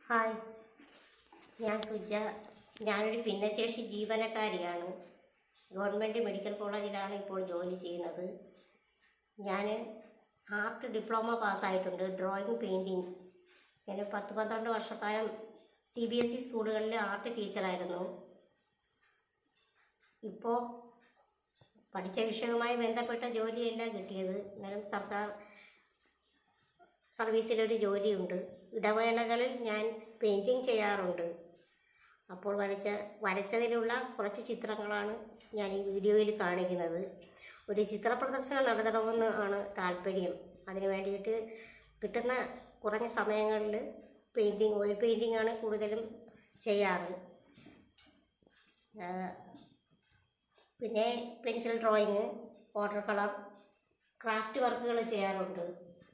hi ഞാൻ സുജ ഞാനൊരു ഭിന്നശേഷി ജീവനക്കാരിയാണ് ഗവൺമെൻറ് മെഡിക്കൽ കോളേജിലാണ് ഇപ്പോൾ ജോലി ചെയ്യുന്നത് ഞാൻ ആർട്ട് ഡിപ്ലോമ പാസ്സായിട്ടുണ്ട് ഡ്രോയിങ് പെയിൻറ്റിങ് ഞാൻ പത്ത് പന്ത്രണ്ട് വർഷക്കാലം സി ബി എസ് ഇ സ്കൂളുകളിൽ ആർട്ട് ടീച്ചറായിരുന്നു ഇപ്പോൾ പഠിച്ച വിഷയവുമായി ബന്ധപ്പെട്ട ജോലിയല്ല കിട്ടിയത് എന്നാലും സർക്കാർ സർവീസിലൊരു ജോലിയുണ്ട് ഇടവേളകളിൽ ഞാൻ പെയിൻറ്റിങ് ചെയ്യാറുണ്ട് അപ്പോൾ വരച്ച വരച്ചതിലുള്ള കുറച്ച് ചിത്രങ്ങളാണ് ഞാൻ ഈ വീഡിയോയിൽ കാണിക്കുന്നത് ഒരു ചിത്ര പ്രദർശനം നടത്തണമെന്ന് ആണ് താല്പര്യം അതിന് വേണ്ടിയിട്ട് കിട്ടുന്ന കുറഞ്ഞ സമയങ്ങളിൽ പെയിൻറ്റിങ് ഓയിൽ പെയിൻറ്റിംഗ് ആണ് കൂടുതലും ചെയ്യാറ് ആ, പിന്നെ pencil drawing water colour craft വർക്കുകൾ ചെയ്യാറുണ്ട്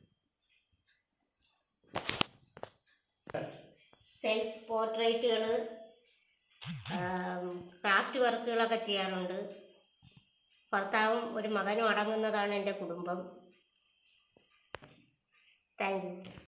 സെൽഫ് പോർട്രേറ്റുകൾ ക്രാഫ്റ്റ് വർക്കുകളൊക്കെ ചെയ്യാറുണ്ട് ഭർത്താവും ഒരു മകനും അടങ്ങുന്നതാണ് എൻ്റെ കുടുംബം താങ്ക് യു